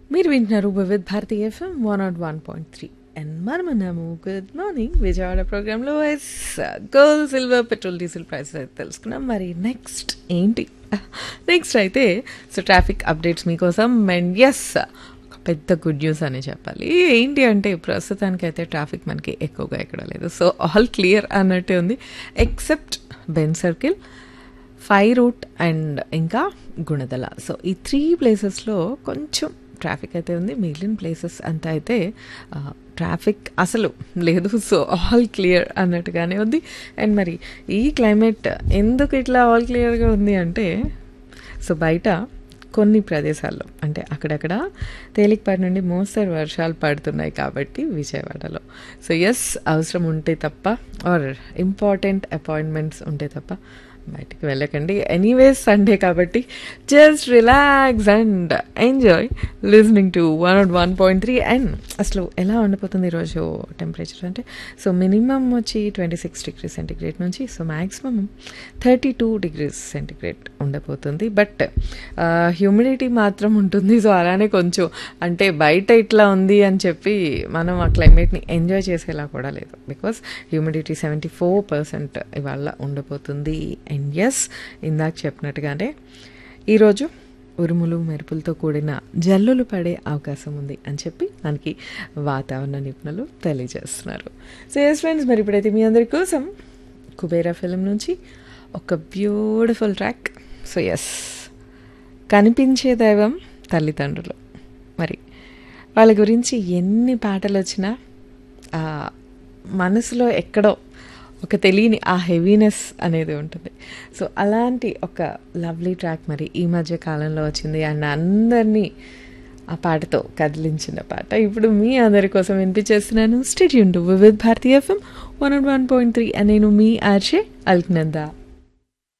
మీరు వింటున్నారు Vividh Bharati FM one naught one point three and మనమన్నాము గుడ్ మార్నింగ్ విజయవాడ ప్రోగ్రాంలో yes gold silver petrol diesel prices అయితే తెలుసుకున్నాం మరి నెక్స్ట్ ఏంటి నెక్స్ట్ అయితే సో ట్రాఫిక్ అప్డేట్స్ మీకోసం అండ్ ఎస్ ఒక పెద్ద గుడ్ న్యూస్ అని చెప్పాలి ఏంటి అంటే ప్రస్తుతానికైతే ట్రాఫిక్ మనకి ఎక్కువగా ఎక్కడ లేదు సో ఆల్ క్లియర్ అన్నట్టే ఉంది except Benz circle five route and ఇంకా గుణదల సో ఈ త్రీ ప్లేసెస్లో కొంచెం ట్రాఫిక్ అయితే ఉంది మిగిలిన ప్లేసెస్ అంతా అయితే ట్రాఫిక్ అసలు లేదు సో ఆల్ క్లియర్ అన్నట్టుగానే ఉంది అండ్ మరి ఈ క్లైమేట్ ఎందుకు ఇట్లా ఆల్ క్లియర్గా ఉంది అంటే సో బయట కొన్ని ప్రదేశాల్లో అంటే అక్కడక్కడ తేలికపాటి నుండి మోస్తరు వర్షాలు పడుతున్నాయి కాబట్టి విజయవాడలో సో ఎస్ అవసరం ఉంటే తప్ప ఆర్ ఇంపార్టెంట్ అపాయింట్మెంట్స్ ఉంటే తప్ప బయటికి వెళ్ళకండి ఎనీవేస్ సండే కాబట్టి just relax and enjoy listening to one naught one point three and అసలు ఎలా ఉండిపోతుంది ఈరోజు టెంపరేచర్ అంటే సో మినిమం వచ్చి ట్వంటీ సిక్స్ డిగ్రీ సెంటిగ్రేడ్ నుంచి so maximum thirty two degrees centigrade ఉండబోతుంది బట్ హ్యూమిడిటీ మాత్రం ఉంటుంది సో అలానే కొంచెం అంటే బయట ఇట్లా ఉంది అని చెప్పి మనం ఆ క్లైమేట్ని ఎంజాయ్ చేసేలా కూడా లేదు because humidity seventy four percent ఇవాళ ఉండబోతుంది అండ్ ఎస్ ఇందాక చెప్పినట్టుగానే ఈరోజు ఉరుములు మెరుపులతో కూడిన జల్లులు పడే అవకాశం ఉంది అని చెప్పి మనకి వాతావరణ నిపుణులు తెలియజేస్తున్నారు సో ఎస్ ఫ్రెండ్స్ మరి ఇప్పుడైతే మీ అందరి కోసం కుబేరా ఫిలిం నుంచి ఒక బ్యూటిఫుల్ ట్రాక్ సో ఎస్ కనిపించే దైవం తల్లిదండ్రులు మరి వాళ్ళ గురించి ఎన్ని పాటలు వచ్చినా మనసులో ఎక్కడో ఒక తెలియని ఆ హెవీనెస్ అనేది ఉంటుంది సో అలాంటి ఒక లవ్లీ ట్రాక్ మరి ఈ మధ్య కాలంలో వచ్చింది అండ్ అందరినీ ఆ పాటతో కదిలించిన పాట ఇప్పుడు మీ అందరి కోసం వినిపించేస్తున్నాను stay tuned to Vividh Bharati FM one one point three నేను మీ ఆర్షే అల్క్నందా